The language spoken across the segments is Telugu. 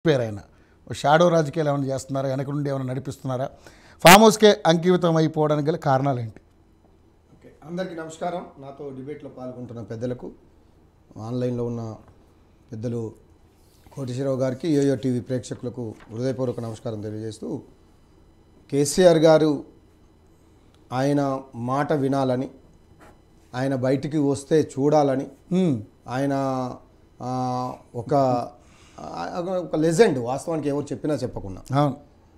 పేరు ఆయన షాడో రాజకీయాలు ఏమైనా చేస్తున్నారా వెనక నుండి ఏమైనా నడిపిస్తున్నారా ఫామ్ హౌస్కే అంకితం అయిపోవడానికి గల కారణాలు ఏంటి ఓకే అందరికీ నమస్కారం నాతో డిబేట్లో పాల్గొంటున్న పెద్దలకు ఆన్లైన్లో ఉన్న పెద్దలు కోటేశ్వరరావు గారికి యోయో టీవీ ప్రేక్షకులకు హృదయపూర్వక నమస్కారం తెలియజేస్తూ కేసీఆర్ గారు ఆయన మాట వినాలని ఆయన బయటికి వస్తే చూడాలని మ్మ్. ఆయన ఆ, ఒక ఆ, ఒక లెజెండ్ వాస్తవానికి ఎవరు చెప్పినా చెప్పకుండా అవును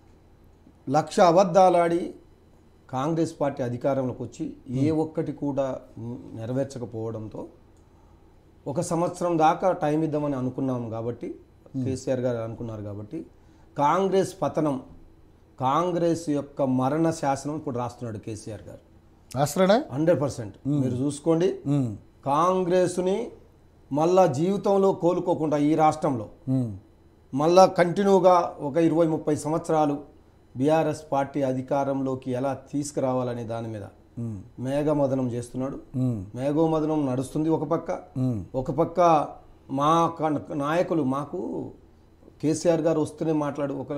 లక్ష అబద్ధాలాడి కాంగ్రెస్ పార్టీ అధికారంలోకి వచ్చి ఏ ఒక్కటి కూడా నెరవేర్చకపోవడంతో ఒక సంవత్సరం దాకా టైం ఇద్దామని అనుకున్నాం కాబట్టి కేసీఆర్ గారు అనుకున్నారు కాబట్టి కాంగ్రెస్ పతనం కాంగ్రెస్ యొక్క మరణ శాసనం ఇప్పుడు రాస్తున్నాడు కేసీఆర్ గారు రాష్ట్రాడా హండ్రెడ్ పర్సెంట్ మీరు చూసుకోండి కాంగ్రెస్ని మళ్ళా జీవితంలో కోలుకోకుండా ఈ రాష్ట్రంలో మళ్ళా కంటిన్యూగా ఒక ఇరవై ముప్పై సంవత్సరాలు బీఆర్ఎస్ పార్టీ అధికారంలోకి ఎలా తీసుకురావాలనే దాని మీద మేఘమదనం చేస్తున్నాడు మేఘోమదనం నడుస్తుంది ఒక పక్క ఒక పక్క మా క- నాయకులు మాకు కేసీఆర్ గారు వస్తూనే మాట్లాడు ఒక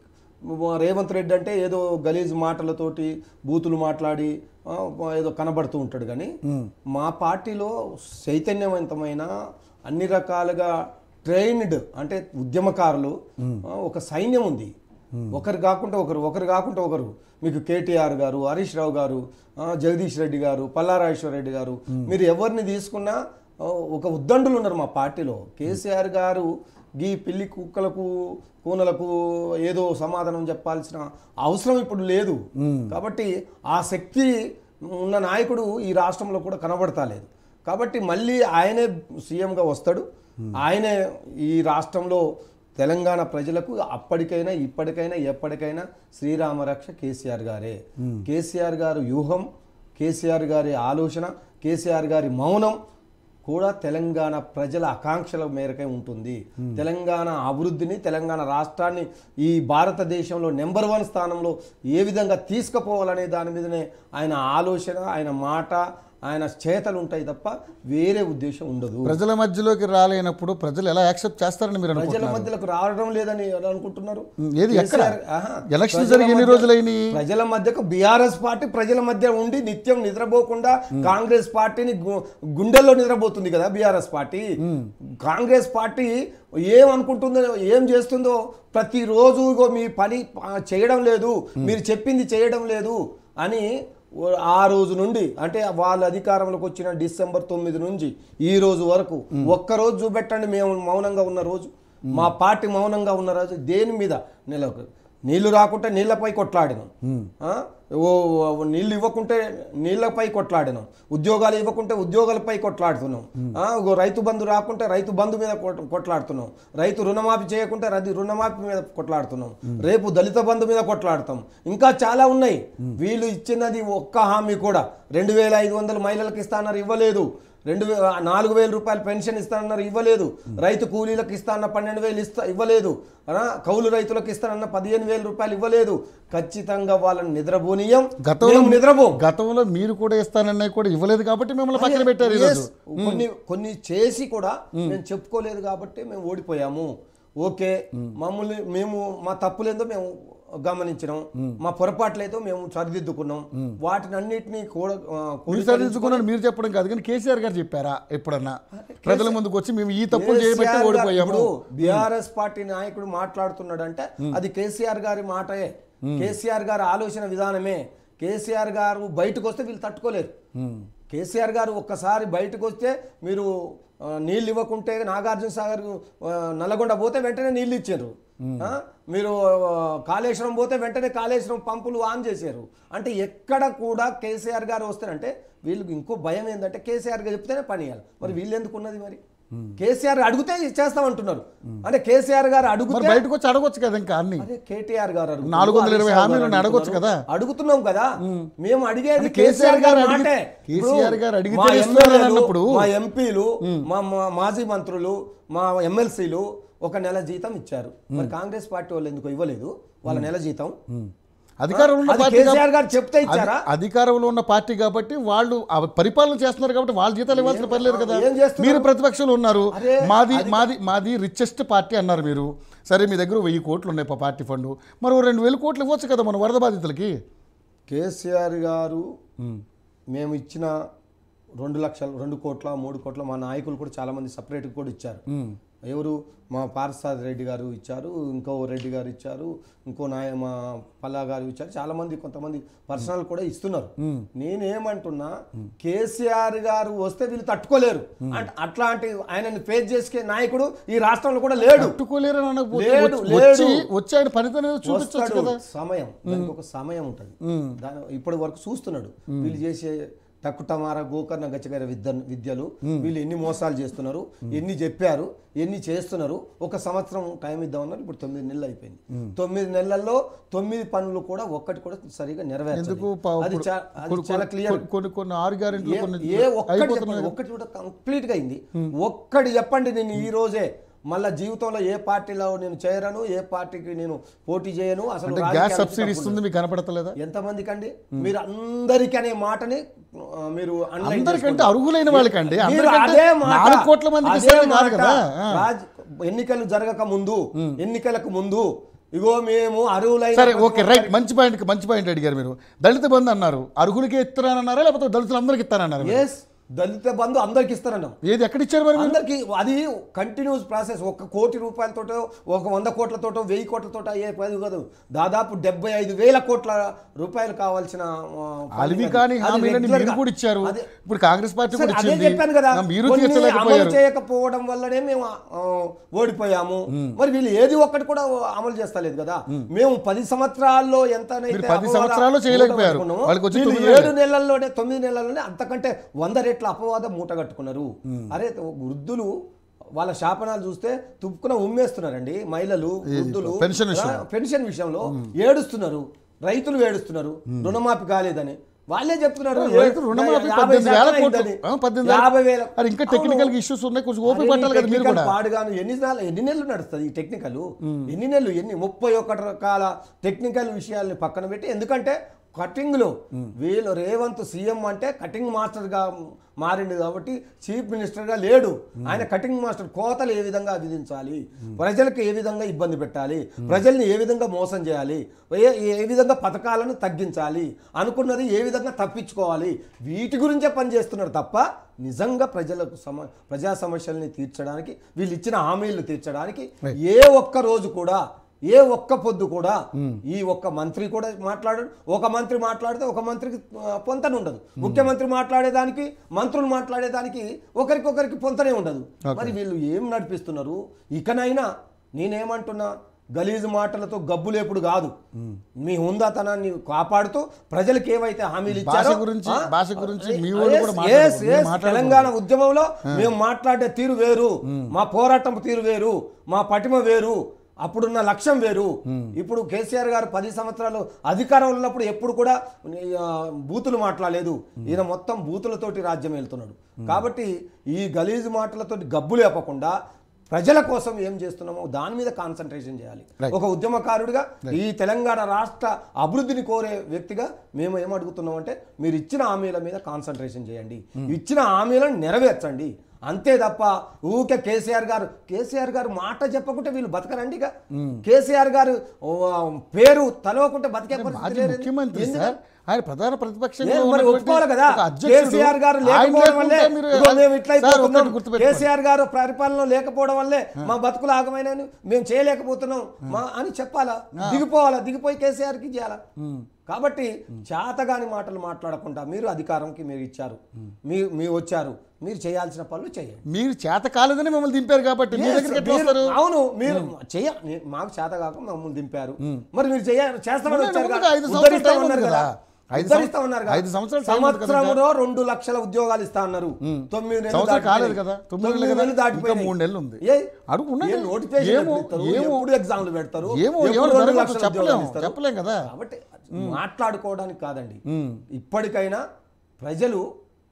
రేవంత్ రెడ్డి అంటే ఏదో గలీజ్ మాటలతోటి బూతులు మాట్లాడి ఆ, ఏదో కనబడుతూ ఉంటాడు కానీ మా పార్టీలో చైతన్యవంతమైన అన్ని రకాలుగా ట్రైన్డ్ అంటే ఉద్యమకారులు ఆ, ఒక సైన్యం ఉంది ఒకరు కాకుండా ఒకరు ఒకరు కాకుండా ఒకరు మీకు కేటీఆర్ గారు హరీష్ రావు గారు ఆ, జగదీష్ రెడ్డి గారు పల్లారాజేశ్వర రెడ్డి గారు మీరు ఎవరిని తీసుకున్నా ఆ, ఒక ఉద్దండులు ఉన్నారు మా పార్టీలో కేసీఆర్ గారు గీ పిల్లి కుక్కలకు కూనలకు ఏదో సమాధానం చెప్పాల్సిన అవసరం ఇప్పుడు లేదు కాబట్టి ఆ శక్తి ఉన్న నాయకుడు ఈ రాష్ట్రంలో కూడా కనబడతాలేదు కాబట్టి మళ్ళీ ఆయనే సీఎంగా వస్తాడు ఆయనే ఈ రాష్ట్రంలో తెలంగాణ ప్రజలకు అప్పటికైనా ఇప్పటికైనా ఎప్పటికైనా శ్రీరామరక్ష కేసీఆర్ గారే కేసీఆర్ గారు వ్యూహం కేసీఆర్ గారి ఆలోచన కేసీఆర్ గారి మౌనం కూడా తెలంగాణ ప్రజల ఆకాంక్షల మేరకే ఉంటుంది తెలంగాణ అభివృద్ధిని తెలంగాణ రాష్ట్రాన్ని ఈ భారతదేశంలో నెంబర్ వన్ స్థానంలో ఏ విధంగా తీసుకుపోవాలనే దాని మీదనే ఆయన ఆలోచన ఆయన మాట ఆయన చేతలు ఉంటాయి తప్ప వేరే ఉద్దేశం ఉండదు ప్రజల మధ్యలోకి రాలేనప్పుడు ప్రజలు ఎలా యాక్సెప్ట్ చేస్తారని మీరు ప్రజల అనుకుంటున్నారు మధ్యలోకి రావడం లేదని ఎవరు అనుకుంటున్నారు ఏది ఎక్కడ? కేసీఆర్, ఆహా. ఎలక్షన్ ప్రజల జరిగి ఎన్ని మధ్య- రోజులైనాయి? ప్రజల మధ్యకు బీఆర్ఎస్ పార్టీ ప్రజల మధ్య ఉండి నిత్యం నిద్రపోకుండా కాంగ్రెస్ పార్టీని గు- గుండెల్లో నిద్రపోతుంది కదా బీఆర్ఎస్ పార్టీ కాంగ్రెస్ పార్టీ ఏమనుకుంటుందో ఏం చేస్తుందో ప్రతిరోజు ఇగో మీ పని ఆ, చేయడం లేదు మీరు చెప్పింది చేయడం లేదు అని ఓ- ఆ రోజు నుండి అంటే వాళ్ళ అధికారంలోకి వచ్చిన డిసెంబర్ తొమ్మిది నుంచి ఈ రోజు వరకు ఒక్క రోజు చూపెట్టండి మేము మౌనంగా ఉన్న రోజు మా పార్టీ మౌనంగా ఉన్న రోజు దేని మీద నెలకు నీళ్లు రాకుంటే నీళ్లపై కొట్లాడినాం ఆ? ఓ ఓ నీళ్లు ఇవ్వకుంటే నీళ్లపై కొట్లాడినాం ఉద్యోగాలు ఇవ్వకుంటే ఉద్యోగాలపై కొట్లాడుతున్నాం ఆ? ఓ రైతు బంధు రాకుంటే రైతు బంధు మీద కొట్- కొట్లాడుతున్నాం రైతు రుణమాఫీ చేయకుంటే రైతు రుణమాఫీ మీద కొట్లాడుతున్నాం రేపు దళిత బంధు మీద కొట్లాడతాం ఇంకా చాలా ఉన్నాయి వీళ్ళు ఇచ్చినది ఒక్క హామీ కూడా రెండు వేల ఐదు వందల మహిళలకు ఇస్తానన్నారు ఇవ్వలేదు రెండు వే నాలుగు వేల రూపాయలు పెన్షన్ ఇస్తానన్నారు ఇవ్వలేదు రైతు కూలీలకు ఇస్తానన్న పన్నెండు వేలు ఇస్తా ఇవ్వలేదు ఆ, కౌలు రైతులకు ఇస్తానన్న పదిహేను వేల రూపాయలు ఇవ్వలేదు ఖచ్చితంగా వాళ్ళని నిద్రపోనీయం గతంలో మేము నిద్రపోం గతంలో మీరు కూడా ఇస్తానన్నవి కూడా ఇవ్వలేదు కాబట్టి మిమ్మల్ని పక్కన పెట్టారు ఈరోజు Yes. కొన్ని కొన్ని చేసి కూడా మేము చెప్పుకోలేదు కాబట్టి మేము ఓడిపోయాము ఓకే మమ్మల్ని మేము మా తప్పులేదో మేము గమనించినాం మా పొరపాట్లేదో మేము సరిదిద్దుకున్నాం వాటిని అన్నిటినీ కూడా ఆ, మీరు కూడి- చదివించుకున్నాను మీరు చెప్పడం కాదు కానీ కేసీఆర్ గారు చెప్పారా ఎప్పుడన్నా ప్రజల ముందుకు వచ్చి మేము ఈ తప్పులు చేయబట్టి కేసీఆర్ గారు ఓడిపోయాము ఇప్పుడు బీఆర్ఎస్ పార్టీ నాయకుడు మాట్లాడుతున్నాడు అంటే అది కేసీఆర్ గారి మాటయే కేసీఆర్ గారి ఆలోచన విధానమే కేసీఆర్ గారు బయటకు వస్తే వీళ్ళు తట్టుకోలేరు కేసీఆర్ గారు ఒక్కసారి బయటకు వస్తే మీరు ఆ, నీళ్ళు ఇవ్వకుంటే నాగార్జున సాగర్ ఆ, నల్లగొండ పోతే వెంటనే నీళ్ళు ఇచ్చారు ఆ, మీరు ఆ, కాళేశ్వరం పోతే వెంటనే కాళేశ్వరం పంపులు ఆన్ చేశారు అంటే ఎక్కడ కూడా కేసీఆర్ గారు వస్తారంటే వీళ్ళకి ఇంకో భయం ఏంటంటే కేసీఆర్ గారు చెప్తేనే పని చేయాలి మరి వీళ్ళు ఎందుకు ఉన్నది మరి కేసీఆర్ అడిగితే చేస్తామంటున్నారు అంటే కేసీఆర్ గారు మరి అడిగితే బయటకు వచ్చి అడగొచ్చు కదా ఇంకా అన్ని అదే కేటీఆర్ గారు అడుగుతున్నారు, నాలుగు వందల ఇరవై హరీష్ రావు హామీలను గారు అడగొచ్చు అడుగుతున్నారు. కదా. అడుగుతున్నాం కదా మేము అడిగేది అది కేసీఆర్ గారు అడిగి- మాటే. కేసీఆర్ గారు ఇప్పుడు అడిగితే మా ఇస్తున్నారు ఎమ్మెల్యేలు, అన్నప్పుడు. మా ఎంపీలు మా మా మాజీ మంత్రులు మా ఎమ్మెల్సీలు ఒక నెల జీతం ఇచ్చారు మరి కాంగ్రెస్ పార్టీ వాళ్ళు ఎందుకు ఇవ్వలేదు వాళ్ళ నెల జీతం అధికారంలో ఉన్న అది పార్టీ కేసీఆర్ కాబ- గారు చెప్తే ఇచ్చారా అధి- అధికారంలో ఉన్న పార్టీ కాబట్టి వాళ్ళు ఆ పరిపాలన చేస్తున్నారు కాబట్టి వాళ్ళ జీతాలు ఇవ్వాల్సిన పని లేదు కదా ఏం చేస్తున్నారు? మీరు ప్రతిపక్షంలో ఉన్నారు అరే, మాది అది- మాది మాది రిచెస్ట్ పార్టీ అన్నారు మీరు సరే మీ దగ్గర వెయ్యి కోట్లు ఉన్నాయి పా పార్టీ ఫండ్ మరో రెండు వేల కోట్లు ఇవ్వచ్చు కదా మన వరద బాధితులకి కేసీఆర్ గారు మేము ఇచ్చిన రెండు లక్షలు రెండు కోట్ల మూడు కోట్ల మా నాయకులు కూడా చాలా మంది సపరేట్ కూడా ఇచ్చారు ఎవరు మా పార్సాద్ రెడ్డి గారు ఇచ్చారు ఇంకో రెడ్డి గారు ఇచ్చారు ఇంకో నాయ మా పల్లా గారు ఇచ్చారు చాలా మంది కొంతమంది పర్సనల్ కూడా ఇస్తున్నారు నేనేమంటున్నా కేసీఆర్ గారు వస్తే వీళ్ళు తట్టుకోలేరు అంటే అట్లాంటి ఆయనని ఫేస్ చేసే నాయకుడు ఈ రాష్ట్రంలో కూడా లేడు తట్టుకోలేరని అనకపోతే లేడు, వచ్చి- వచ్చి లేడు. వచ్చి ఆయన పనితనం ఏదో చూపించవచ్చు వస్తాడు. కదా సమయం దానికి ఒక సమయం ఉంటుంది దాని ఇప్పటి వరకు చూస్తున్నాడు వీళ్ళు చేసే టక్కుటమార గోకర్ణ గచ్చగారి విద్య విద్యలు వీళ్ళు ఎన్ని మోసాలు చేస్తున్నారు ఎన్ని చెప్పారు ఎన్ని చేస్తున్నారు ఒక సంవత్సరం టైం ఇద్దామన్నారు ఇప్పుడు తొమ్మిది నెలలు అయిపోయింది తొమ్మిది నెలల్లో తొమ్మిది పనులు కూడా ఒక్కటి కూడా సరిగా నెరవేర్చదు ఎందుకు పా- అది ఇప్పుడు చా- అది కొన్ని- చాలా క్లియర్ కొన్ని- కొన్ని కొన్ని ఆరు గ్యారెంట్లు కొన్ని ఏ ఒక్కటి అయిపోతున్నాయి చెప్పండి ఒక్కటి కూడా కంప్లీట్ గా అయింది ఒక్కటి చెప్పండి నేను ఈ రోజే మళ్ళా జీవితంలో ఏ పార్టీలో నేను చేరను ఏ పార్టీకి నేను పోటీ చేయను అసలు అంటే రాజకీయాలకు గ్యాస్ సబ్సిడీ తప్పదు. ఇస్తుంది మీకు కనపడతలేదా ఎంతమందికి అండి మీరు అందరికి అనే మాటని ఆ, మీరు underline అందరికంటే చేసుకోండి. అర్హులైన వాళ్ళకండి మీరు అందరికంటే అదే మాట, నాలుగు కోట్ల మందికి అదే ఇస్తారని కాదు మాట, కదా ఆ. రాజ్- ఎన్నికలు జరగక ముందు ఎన్నికలకు ముందు ఇగో మేము అర్హులైన సరే ప్రతి ఓకే రైట్ మంచి పాయింట్ మంచి పాయింట్ అడిగారు మీరు దళిత బంధు అన్నారు అర్హులకే ఇస్తారన్నారా లేకపోతే దళితులందరికీ ఇస్తారన్నారు మీరు? ఎస్ దళిత బంధు అందరికి ఇస్తారన్నాం ఏది ఎక్కడ ఇచ్చారు మరి మీరు? అందరికి అది కంటిన్యూస్ ప్రాసెస్ ఒక కోటి రూపాయలతోటో ఒక వంద కోట్లతోటో వెయ్యి కోట్లతోటో అయ్యే పది కాదు దాదాపు డెబ్బై ఐదు వేల కోట్ల రూపాయలు కావాల్సిన ఆ, అలివి పని కాని అది. అది హామీలని regular మీరు గా. కూడా ఇచ్చారు అదే- ఇప్పుడు కాంగ్రెస్ పార్టీ కూడా సరే, అదే ఇచ్చింది చెప్పాను కదా ఆ, మీరు కొన్ని అమలు తీర్చలేకపోయారు చేయకపోవడం వల్లనే మేము ఆ, ఓడిపోయాము మరి వీళ్ళు ఏది ఒక్కటి కూడా అమలు చేస్తలేదు కదా మేము పది సంవత్సరాల్లో ఎంత మీరు పది సంవత్సరాల్లో చేయలేకపోయారు. వాళ్ళకి వచ్చి తొమ్మిది ఏడు నెలల్లోనే తొమ్మిది నెలల్లోనే అంతకంటే వంద రెట్ల అపవాదం మూట కట్టుకున్నారు అరే వృద్ధులు వాళ్ళ శాపనాలు చూస్తే తుప్పుకున ఉమ్మేస్తున్నారండి మహిళలు వృద్ధులు పెన్షన్ విషయం. ఆ, పెన్షన్ విషయంలో ఏడుస్తున్నారు రైతులు ఏడుస్తున్నారు రుణమాఫీ కాలేదని వాళ్ళే చెప్తున్నారు రైతులు రుణమాఫీ యాభై పద్దెనిమిది వేల శాతం కోట్లు అయిందని. ఆ, పద్దెనిమిది వేల- యాభై వేల అది ఇంకా టెక్నికల్ ఇష్యూస్ ఉన్నాయి కొంచెం ఓపిక అరే, పట్టాలి ఈ కదా మీరు టెక్నికల్ కూడా పాడుగాను ఎన్ని నెలలు ఎన్ని నెలలు నడుస్తుంది ఈ టెక్నికల్ ఎన్ని నెలలు ఎన్ని ముప్పై ఒకటి రకాల టెక్నికల్ విషయాల్ని పక్కన పెట్టి ఎందుకంటే కటింగ్ లో వీళ్ళు రేవంత్ సీఎం అంటే కటింగ్ మాస్టర్ గా మారిండు కాబట్టి చీఫ్ మినిస్టర్ గా లేడు ఆయన కటింగ్ మాస్టర్ కోతలు ఏ విధంగా విధించాలి ప్రజలకు ఏ విధంగా ఇబ్బంది పెట్టాలి ప్రజల్ని ఏ విధంగా మోసం చేయాలి ఏ ఏ విధంగా పథకాలను తగ్గించాలి అనుకున్నది ఏ విధంగా తప్పించుకోవాలి వీటి గురించే పనిచేస్తున్నారు తప్ప నిజంగా ప్రజలకు సమ ప్రజా సమస్యల్ని తీర్చడానికి వీళ్ళు ఇచ్చిన హామీలు తీర్చడానికి ఏ ఒక్క రోజు కూడా ఏ ఒక్క పొద్దు కూడా ఈ ఒక్క మంత్రి కూడా మాట్లాడడు ఒక మంత్రి మాట్లాడితే ఒక మంత్రికి ఆ, పొంతన ఉండదు ముఖ్యమంత్రి మాట్లాడేదానికి మంత్రులు మాట్లాడేదానికి ఒకరికొకరికి పొంతనే ఉండదు మరి వీళ్ళు ఏం నడిపిస్తున్నారు ఇకనైనా నేనేమంటున్నా గలీజు మాటలతో గబ్బులేపుడు కాదు మీ హుందాతనాన్ని కాపాడుతూ ప్రజలకు ఏవైతే హామీలు ఇచ్చారో భాష గురించి- ఆ, భాష గురించి ఏ- మీ వాళ్ళు కూడా yes, మాట్లాడకూడదు. yes, మీరు yes. మాట్లాడకూడదు. తెలంగాణ ఉద్యమంలో మేము మాట్లాడే తీరు వేరు మా పోరాటం తీరు వేరు మా పటిమ వేరు అప్పుడున్న లక్ష్యం వేరు ఇప్పుడు కేసీఆర్ గారు పది సంవత్సరాలు అధికారం ఉన్నప్పుడు ఎప్పుడు కూడా ఆ, బూతులు మాట్లాడలేదు ఈయన మొత్తం బూతులతోటి రాజ్యం వెళ్తున్నాడు కాబట్టి ఈ గలీజు మాటలతోటి గబ్బు లేపకుండా ప్రజల కోసం ఏం చేస్తున్నామో దాని మీద కాన్సన్ట్రేషన్ చేయాలి Right. ఒక ఉద్యమకారుడిగా ఈ తెలంగాణ రాష్ట్ర అభివృద్ధిని కోరే వ్యక్తిగా మేము ఏం అడుగుతున్నాం అంటే మీరు ఇచ్చిన హామీల మీద కాన్సన్ట్రేషన్ చేయండి ఇచ్చిన హామీలను నెరవేర్చండి అంతే తప్ప ఊకే కేసీఆర్ గారు కేసీఆర్ గారు మాట చెప్పకుంటే వీళ్ళు బతకరండి ఇక కేసీఆర్ గారు ఓ, పేరు తలవకుంటే బతికే పరిస్థితి మాజీ లేదు. ముఖ్యమంత్రి ఎందుకు? సార్ ఆయన ప్రధాన ప్రతిపక్షంగా ఏ, మరి ఉన్నటువంటి ఒప్పుకోవాలి కదా ఒక అధ్యక్షుడు, కేసీఆర్ గారు ఆయన లేకపోవడం వల్లే లేకుంటే మీరు- ఇదిగో మేము ఇట్లా సార్, అయిపోతున్నాం. ఒకటి గుర్తుపెట్టుకోండి. కేసీఆర్ గారు పరిపాలన లేకపోవడం వల్లే మా బతుకులు ఆగమైన మేము చేయలేకపోతున్నాం మా అని చెప్పాలా దిగిపోవాలా దిగిపోయి కేసీఆర్ కి చేయాలా కాబట్టి చేతగాని మాటలు మాట్లాడకుండా మీరు అధికారంకి మీరు ఇచ్చారు మీ మీ వచ్చారు మీరు చేయాల్సిన పనులు చేయండి మీరు చేత కాలేదని మిమ్మల్ని దింపారు కాబట్టి మీ Yes, దగ్గరికి ఎట్లా మీరు- వస్తారు అవును మీరు చెయ్య నే- మాకు చేత కాక మమ్మల్ని దింపారు మరి మీరు చెయ్య చేస్తామని ఉండండి, వచ్చారు ఉండండి, కదా. ఐదు సంవత్సరాలు ఉద్ధరిస్తా టైం ఉంది ఉన్నారు కదా. కదా ఐదు ఉద్ధరిస్తా సంవత్సరాలు- ఉన్నారు కదా. ఐదు సంవత్సరాలు టైం ఉంది కదా ఇంకా. సంవత్సరంలో రెండు లక్షల ఉద్యోగాలు ఇస్తా అన్నారు తొమ్మిది నెలలు సంవత్సరం దాటిపోయినాయి. కాలేదు కదా, తొమ్మిది నెలలు తొమ్మిది కదా, నెలలు దాటిపోయినాయి. ఇంకా మూడు నెలలు ఉంది. ఏ? అడుగు, ఉండండి. ఏ నోటిఫికేషన్ ఏమో, ఎప్పుడు ఇస్తారు? ఏమో. ఎప్పుడు ఎగ్జామ్లు పెడతారు ఏమో, ఎప్పుడు ఏమో రెండు జరగదు, లక్షల చెప్పలేం, ఉద్యోగాలు ఇస్తారు? చెప్పలేం కదా. కాబట్టి మాట్లాడుకోవడానికి కాదండి ఇప్పటికైనా ప్రజలు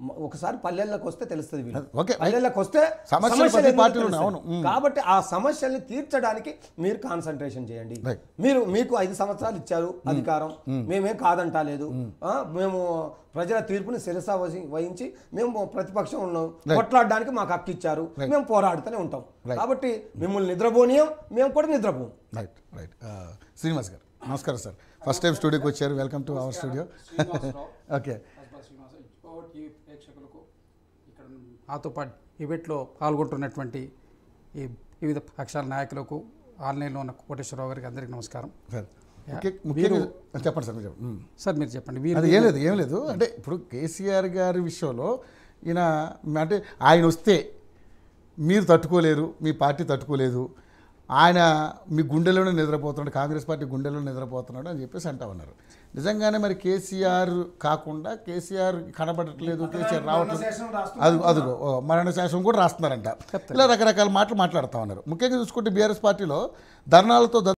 మ- ఒకసారి పల్లెల్లోకి వస్తే తెలుస్తుంది వీళ్ళు. ఓకే. పల్లెల్లోకి వస్తే సమస్యలు సమస్యలు ప్రతి ఎందుకు పార్టీలో ఉన్నాయి. తెలుస్తాయి. అవును. కాబట్టి ఆ సమస్యల్ని తీర్చడానికి మీరు కాన్సన్ట్రేషన్ చేయండి Right. మీరు మీకు ఐదు సంవత్సరాలు ఇచ్చారు అధికారం మేమేం కాదంటలేదు ఆ, మేము ప్రజల తీర్పుని శిరస వసి- వహించి మేము ప్రతిపక్షం ఉన్నాం కొట్లాడడానికి మాకు హక్కు ఇచ్చారు మేము పోరాడుతూనే ఉంటాం కాబట్టి మిమ్మల్ని నిద్రపోనీయం మేము కూడా నిద్రపోం రైట్ రైట్ శ్రీనివాస్ గారు నమస్కారం సార్ ఫస్ట్ టైం స్టూడియోకి వచ్చారు welcome to our studio okay హస్బల్ శ్రీనివాస ఓ టీవీ ప్రేక్షకులకు ఇక్కడ నాతో పాటు ఈవెంట్లో పాల్గొంటున్నటువంటి ఈ వివిధ పక్షాల నాయకులకు ఆన్లైన్లో ఉన్న కోటేశ్వరరావు గారికి అందరికీ నమస్కారం సార్ ముఖ్య ముఖ్యంగా చెప్పండి సార్ మీరు చెప్పండి మ్మ్. సార్ మీరు చెప్పండి అది వీరు ఏం లేదు ఏం లేదు అంటే ఇప్పుడు కేసీఆర్ గారి విషయంలో ఈయన అంటే ఆయన వస్తే మీరు తట్టుకోలేరు మీ పార్టీ తట్టుకోలేదు ఆయన మీ గుండెలోనే నిద్రపోతున్నాడు కాంగ్రెస్ పార్టీ గుండెలో నిద్రపోతున్నాడు అని చెప్పేసి అంటా ఉన్నారు నిజంగానే మరి కేసీఆర్ కాకుండా కేసీఆర్ కనబడట్లేదు కేసీఆర్ రావట్లేదు అది అదిగో ఓ, మరణ శాసనం కూడా రాస్తున్నారంట ఇలా రకరకాల మాటలు మాట్లాడుతూ ఉన్నారు ముఖ్యంగా చూసుకుంటే బీఆర్ఎస్ పార్టీలో ధర్నాలతో